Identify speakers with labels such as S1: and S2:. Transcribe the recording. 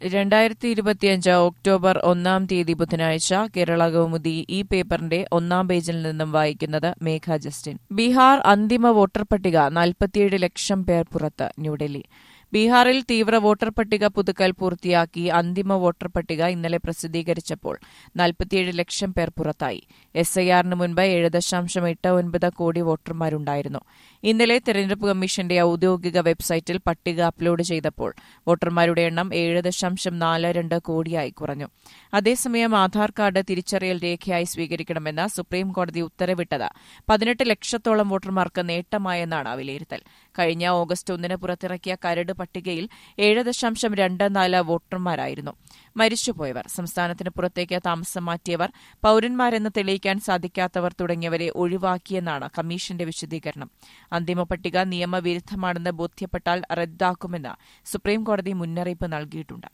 S1: രണ്ടായിരത്തി ഇരുപത്തിയഞ്ച് ഒക്ടോബർ ഒന്നാം തീയതി ബുധനാഴ്ച കേരള കൗമുദി ഈ പേപ്പറിന്റെ ഒന്നാം പേജിൽ നിന്നും വായിക്കുന്നത് മേഘ ജസ്റ്റിൻ ബീഹാർ അന്തിമ വോട്ടർ പട്ടിക നാൽപ്പത്തിയേഴ് ലക്ഷം പേർ പുറത്ത് ന്യൂഡൽഹി ബീഹാറിൽ തീവ്ര വോട്ടർ പട്ടിക പുതുക്കൽ പൂർത്തിയാക്കി അന്തിമ വോട്ടർ പട്ടിക ഇന്നലെ പ്രസിദ്ധീകരിച്ചപ്പോൾ നാൽപ്പത്തിയേഴ് ലക്ഷം പേർ പുറത്തായി എസ് ഐ ആറിന് മുൻപ് ഏഴ് ദശാംശം എട്ട് ഒൻപത് കോടി വോട്ടർമാരുണ്ടായിരുന്നു ഇന്നലെ തെരഞ്ഞെടുപ്പ് കമ്മീഷന്റെ ഔദ്യോഗിക വെബ്സൈറ്റിൽ പട്ടിക അപ്ലോഡ് ചെയ്തപ്പോൾ വോട്ടർമാരുടെ എണ്ണം ഏഴ് ദശാംശം നാല് രണ്ട് കോടിയായി കുറഞ്ഞു അതേസമയം ആധാർ കാർഡ് തിരിച്ചറിയൽ രേഖയായി സ്വീകരിക്കണമെന്ന് സുപ്രീം കോടതി ഉത്തരവിട്ടത് പതിനെട്ട് ലക്ഷത്തോളം വോട്ടർമാർക്ക് നേട്ടമായെന്നാണ് വിലയിരുത്തൽ കഴിഞ്ഞ ഓഗസ്റ്റ് ഒന്നിന് പുറത്തിറക്കിയ കരട് പട്ടികയിൽ ഏഴ് ദശാംശം രണ്ട് നാല് വോട്ടർമാരായിരുന്നു മരിച്ചുപോയവർ സംസ്ഥാനത്തിന് പുറത്തേക്ക് താമസം മാറ്റിയവർ പൌരന്മാരെന്ന് തെളിയിക്കാൻ സാധിക്കാത്തവർ തുടങ്ങിയവരെ ഒഴിവാക്കിയെന്നാണ് കമ്മീഷന്റെ വിശദീകരണം അന്തിമ പട്ടിക നിയമവിരുദ്ധമാണെന്ന് ബോധ്യപ്പെട്ടാൽ റദ്ദാക്കുമെന്ന് സുപ്രീംകോടതി മുന്നറിയിപ്പ് നൽകിയിട്ടുണ്ട്